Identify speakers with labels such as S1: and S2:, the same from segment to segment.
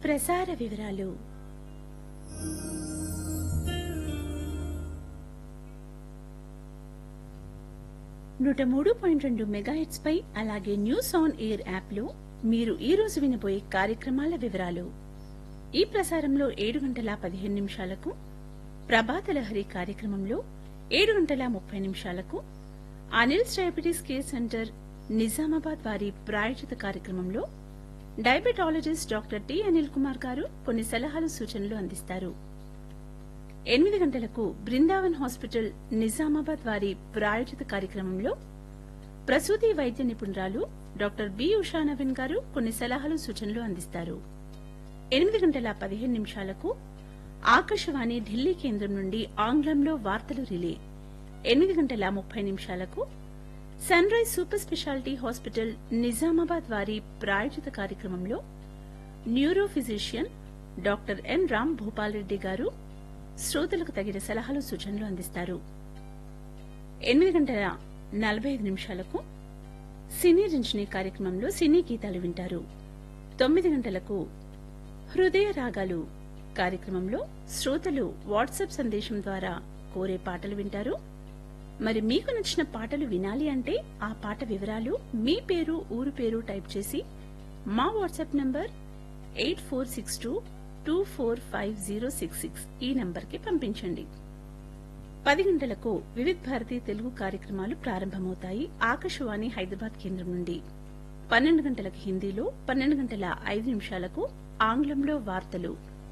S1: ప్రసార వివరాలు నూట మూడు పాయింట్ రెండు మెగాహెట్స్ పై అలాగే న్యూస్ ఆన్ ఎయిర్ యాప్ లో మీరు ఈ రోజు వినబోయే కార్యక్రమాల వివరాలు ఈ ప్రసారంలో ఏడు గంటల పదిహేను నిమిషాలకు ప్రభాత లహరి కార్యక్రమంలో ఏడు గంటల ముప్పై నిమిషాలకు Anil's diabetes care centre Nizamabad వారి ప్రాయోజిత కార్యక్రమంలో diabetologist doctor T Anil Kumar garu కొన్ని సలహాలు సూచనలు అందిస్తారు ఎనిమిది గంటలకు బృందావన్ హాస్పిటల్ నిజామాబాద్ వారి ప్రాయోజిత కార్యక్రమంలో ప్రసూతి వైద్య నిపుణురాలు డాక్టర్ బి ఉషా నవీన్ గారు కొన్ని సలహాలు సూచనలు అందిస్తారు ఎనిమిది గంటల పదిహేను నిమిషాలకు ఆకాశవాణి ఢిల్లీ కేంద్రం నుండి ఆంగ్లంలో వార్తలు రిలే ఎనిమిది గంటల ముప్పై నిమిషాలకు sunrise super speciality hospital Nizamabad వారి ప్రాయోజిత కార్యక్రమంలో neuro physician doctor N Ram Bhupal Reddy garu శ్రోతలకు తగిన సలహాలు సూచనలు అందిస్తారు ఎనిమిది గంటల నలభై ఐదు నిమిషాలకు సినీ రంజని కార్యక్రమంలో సినీ గీతాలు వింటారు తొమ్మిది గంటలకు హృదయ రాగాలు కార్యక్రమంలో శ్రోతలు వాట్సాప్ సందేశం ద్వారా కోరే పాటలు వింటారు మరి మీకు నచ్చిన పాటలు వినాలి అంటే ఆ పాట వివరాలు మీ పేరు ఊరు పేరు టైప్ చేసి మా WhatsApp number eight four six two two four five zero six six ఈ నంబర్కి పంపించండి పది గంటలకు వివిధ్ భారతి తెలుగు కార్యక్రమాలు ప్రారంభమవుతాయి ఆకాశవాణి హైదరాబాద్ కేంద్రం నుండి పన్నెండు గంటలకు హిందీలో పన్నెండు గంటల ఐదు నిమిషాలకు ఆంగ్లంలో వార్తలు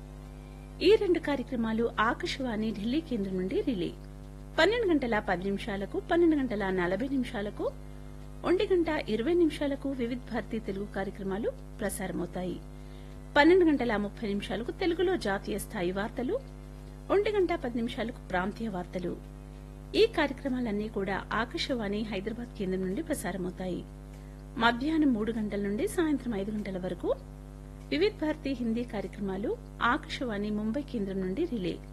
S1: ఈ రెండు కార్యక్రమాలు ఆకాశవాణి ఢిల్లీ కేంద్రం నుండి రిలే పన్నెండు గంటల పది నిమిషాలకు పన్నెండు గంటల నలభై నిమిషాలకు ఒంటి గంట ఇరవై నిమిషాలకు వివిధ్ భారతి తెలుగు కార్యక్రమాలు ప్రసారమవుతాయి పన్నెండు గంటల ముప్పై నిమిషాలకు తెలుగులో జాతీయ స్థాయి వార్తలు ఒంటి గంట పది నిమిషాలకు ప్రాంతీయ వార్తలు ఈ కార్యక్రమాలన్నీ కూడా ఆకాశవాణి హైదరాబాద్ కేంద్రం నుండి ప్రసారమవుతాయి మధ్యాహ్నం మూడు గంటల నుండి సాయంత్రం ఐదు గంటల వరకు వివిధ్ భారతి హిందీ కార్యక్రమాలు ఆకాశవాణి ముంబై కేంద్రం నుండి రిలే